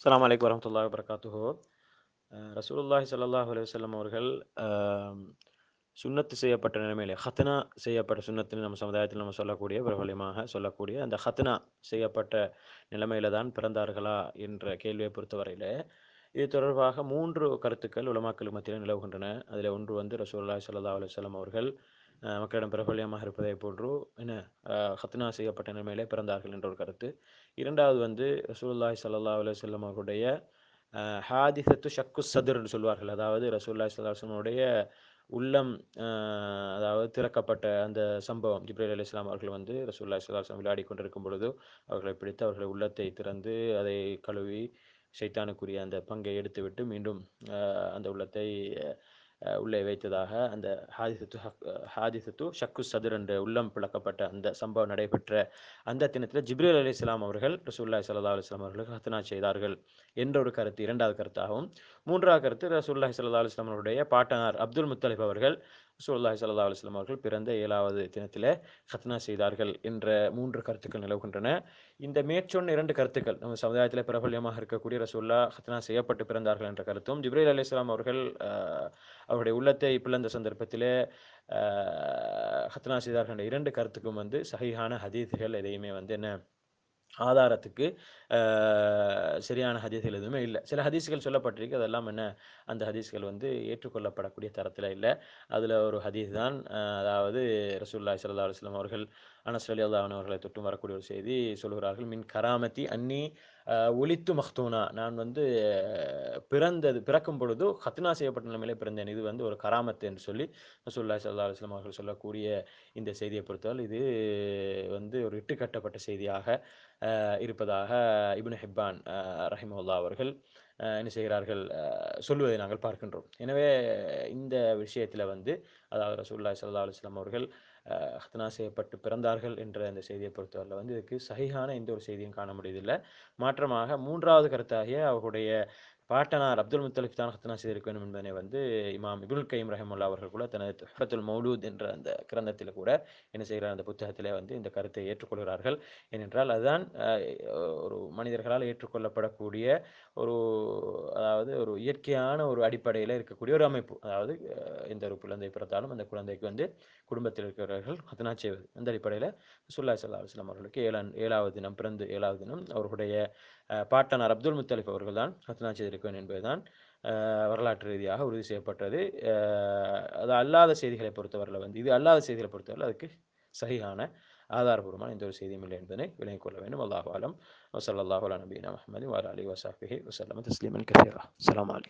அஸ்ஸலாமு அலைக்கும் வரமத்துல்லாஹி வபரகாத்துஹு ரசூலுல்லாஹி ஸல்லல்லாஹு அலைஹி வஸல்லம் அவர்கள் ஆம், சுன்னத்து செய்யப்பட்ட நிலைமையிலே ஹத்னா செய்யப்பட்ட சுன்னத்துன்னு நம்ம சமுதாயத்தில் நம்ம சொல்லக்கூடிய பிரபலியமாக சொல்லக்கூடிய அந்த ஹத்னா செய்யப்பட்ட நிலைமையில தான் பிறந்தார்களா என்ற கேள்வியை பொறுத்தவரையிலே இது தொடர்பாக மூன்று கருத்துக்கள் உலமாக்கள் மத்தியில் நிலவுகின்றன அதில் ஒன்று வந்து ரசூலுல்லாஹி ஸல்லல்லாஹு அலைஹி வஸல்லம் அவர்கள் அஹ், மக்களிடம் பிரபல்யமாக இருப்பதை போன்று என்ன அஹ், ஹத்னா செய்யப்பட்ட நிலைமையிலே பிறந்தார்கள் என்ற ஒரு கருத்து இரண்டாவது வந்து ரசூலுல்லாஹி ஸல்லல்லாஹு அலைஹி வஸல்லம் அவர்களுடைய அஹ், ஹாதிசத்து ஷக்கு சதுர் என்று சொல்வார்கள் அதாவது ரசூலுல்லாஹி ஸல்லல்லாஹு அலைஹி வஸல்லம் உடைய உள்ளம் அஹ், அதாவது திறக்கப்பட்ட அந்த சம்பவம் ஜிப்ரீல் அலி இஸ்லாம் அவர்கள் வந்து ரசூலுல்லாஹி ஸல்லல்லாஹு அலைஹி வஸல்லம் விளையாடி கொண்டிருக்கும் பொழுது அவர்களை பிடித்து அவர்களை உள்ளத்தை திறந்து அதை கழுவி ஷைத்தானுக்குரிய அந்த பங்கை எடுத்துவிட்டு மீண்டும் அஹ், அந்த உள்ளத்தை அஹ், உள்ளே வைத்ததாக அந்த ஹாதிசத்து ஹக் ஹாதிசத்து ஷக்கு சதுர் என்ற உள்ளம் பிளக்கப்பட்ட அந்த சம்பவம் நடைபெற்ற அந்த தினத்தில் ஜிப்ரீல் அலி இஸ்லாம் அவர்கள் ரசூல்லாய் சல்லா அலுவலாம் அவர்களுக்கு ஹத்னா செய்தார்கள் என்ற ஒரு கருத்து இரண்டாவது கருத்தாகவும் மூன்றாவது கருத்து ரசூல்லாய் சல்லா அலுவலாம் அவருடைய பாட்டனார் அப்துல் முத்தலிப் அவர்கள் ரசூல்லாய் சல்லா அலுவலாம் அவர்கள் பிறந்த ஏழாவது தினத்திலே ஹத்னா செய்தார்கள் என்ற மூன்று கருத்துக்கள் நிலவுகின்றன இந்த மேற்சொன்ன இரண்டு கருத்துக்கள் நம்ம சமுதாயத்தில் பிரபல்யமாக இருக்கக்கூடிய ரசூல்லா ஹத்னா செய்யப்பட்டு பிறந்தார்கள் என்ற கருத்தும் ஜிப்ரீல் அலி இஸ்லாம் அவர்கள் அஹ், அவருடைய உள்ளத்தை பிளந்த சந்தர்ப்பத்திலே அஹ், ஹத்னா செய்தார்கள் என்ற இரண்டு கருத்துக்கும் வந்து சஹீஹான ஹதீதுகள் எதையுமே வந்து என்ன ஆதாரத்துக்கு அஹ், சரியான ஹதீஸ்கள் எதுவுமே இல்லை சில ஹதீஸ்கள் சொல்லப்பட்டிருக்கு அதெல்லாம் என்ன அந்த ஹதீஸ்கள் வந்து ஏற்றுக்கொள்ளப்படக்கூடிய தரத்தில் இல்லை அதில் ஒரு ஹதீஸ் தான் அஹ், அதாவது ரசூல்லாய் சல்லா அலுவலாம் அவர்கள் அனஸ் அலி அல்லாஹன் அவர்களை தொட்டும் வரக்கூடிய ஒரு செய்தி சொல்கிறார்கள் மின் கராமத்தி அன்னி அஹ், ஒலித்து மஹ்தூனா நான் வந்து அஹ், பிறந்தது பிறக்கும் பொழுது ஹத்னா செய்யப்பட்ட நிலைமையிலே பிறந்தேன் இது வந்து ஒரு கராமத்து என்று சொல்லி ரசூல்லாய் சல்லா அலுவலாம் அவர்கள் சொல்லக்கூடிய இந்த செய்தியை பொறுத்தவரை இது வந்து ஒரு இட்டுக்கட்டப்பட்ட செய்தியாக அஹ், இருப்பதாக இப்னு ஹிப்பான் ரஹிமுல்லா அவர்கள் அஹ், என்ன செய்கிறார்கள் அஹ், சொல்லுவதை நாங்கள் பார்க்கின்றோம் எனவே இந்த விஷயத்தில் வந்து அதாவது ரசூல்லாய் சல்லா அலுவலாம் அவர்கள் அஹ், ஹத்னா செய்யப்பட்டு பிறந்தார்கள் என்ற அந்த செய்தியை பொறுத்தவரையில் வந்து இதுக்கு சகிஹான எந்த ஒரு செய்தியும் காண முடியதில்லை மாற்றமாக மூன்றாவது கருத்தாகிய அவர்களுடைய பாட்டனார் அப்துல் முத்தலிப் தான் ஹத்னா செய்திருக்க வேண்டும் என்பதனை வந்து இமாம் இபுல் கைம் ரஹமுல்லா அவர்கள் கூட தனது துஹ்ஃபத்துல் மௌலூத் என்ற அந்த கிரந்தத்தில் கூட என்ன செய்கிறார் அந்த புத்தகத்திலே வந்து இந்த கருத்தை ஏற்றுக்கொள்கிறார்கள் ஏனென்றால் அதுதான் அஹ், ஒரு மனிதர்களால் ஏற்றுக்கொள்ளப்படக்கூடிய ஒரு அதாவது ஒரு இயற்கையான ஒரு அடிப்படையில் இருக்கக்கூடிய ஒரு அமைப்பு அதாவது அஹ், எந்த ஒரு குழந்தை பிறந்தாலும் அந்த குழந்தைக்கு வந்து குடும்பத்தில் இருக்கிறவர்கள் ஹத்னா செய்வது அந்த அடிப்படையில் சுல்லா சல்லா அலுவலாம் அவர்களுக்கு ஏழாம் ஏழாவது தினம் பிறந்து ஏழாவது தினம் அவர்களுடைய அஹ், பாட்டனார் அப்துல் முத்தலிப் அவர்கள் தான் ஹத்னா செய்திருக்கேன் என்பதுதான் அஹ், வரலாற்று ரீதியாக உறுதி செய்யப்பட்டது அஹ், அது அல்லாத செய்திகளை பொறுத்தவரையில் வந்து இது அல்லாத செய்திகளை பொறுத்தவரை அதுக்கு சரியான ஆதாரபூர்வமான எந்த ஒரு செய்தியும் இல்லை என்பதனை விளங்கிக் கொள்ள வேண்டும் அல்லாஹ் ஆலம் வசல்லாஹு அலா நபீனா முஹம்மது வாலி வசாஃபிஹி வசல்லம் தஸ்லீமன் கசீரா அஸ்ஸலாமு அலைக்கும்